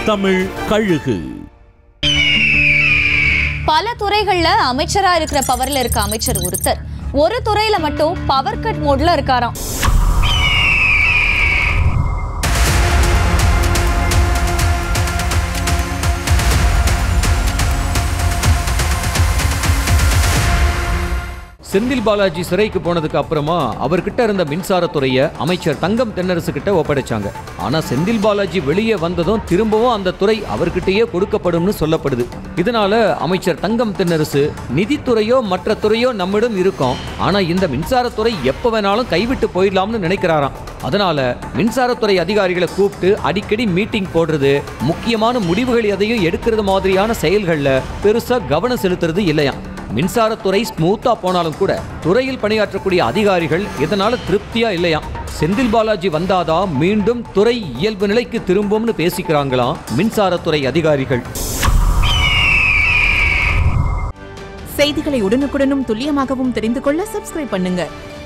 தமிழ் கழுகு பல துறைகள்ல அமைச்சரா இருக்கிற பவர்ல இருக்க அமைச்சர் ஒருத்தர் ஒரு துறையில மட்டும் பவர் கட் மோட்ல இருக்காராம் செந்தில் பாலாஜி சிறைக்கு போனதுக்கு அப்புறமா அவர்கிட்ட இருந்த மின்சாரத்துறையை அமைச்சர் தங்கம் தென்னரசு கிட்ட ஒப்படைச்சாங்க ஆனா செந்தில் பாலாஜி வெளியே வந்ததும் திரும்பவும் அந்த துறை அவர்கிட்டயே கொடுக்கப்படும்னு சொல்லப்படுது இதனால அமைச்சர் தங்கம் தென்னரசு நிதித்துறையோ மற்ற துறையோ நம்மிடம் இருக்கும் ஆனா இந்த மின்சாரத்துறை எப்ப வேணாலும் கைவிட்டு போயிடலாம்னு நினைக்கிறாராம் அதனால மின்சாரத்துறை அதிகாரிகளை கூப்பிட்டு அடிக்கடி மீட்டிங் போடுறது முக்கியமான முடிவுகள் எதையும் எடுக்கிறது மாதிரியான செயல்கள்ல பெருசா கவனம் செலுத்துறது இல்லையாம் மின்சாரத்துறை ஸ்மூத்தா போனாலும் கூட துறையில் பணியாற்றக்கூடிய அதிகாரிகள் இதனால திருப்தியா இல்லையாம் செந்தில் பாலாஜி வந்தாதான் மீண்டும் துறை இயல்பு நிலைக்கு திரும்பும்னு பேசிக்கிறாங்களாம் மின்சாரத்துறை அதிகாரிகள் செய்திகளை உடனுக்குடனும் துல்லியமாகவும் தெரிந்து கொள்ள சப்ஸ்கிரைப் பண்ணுங்க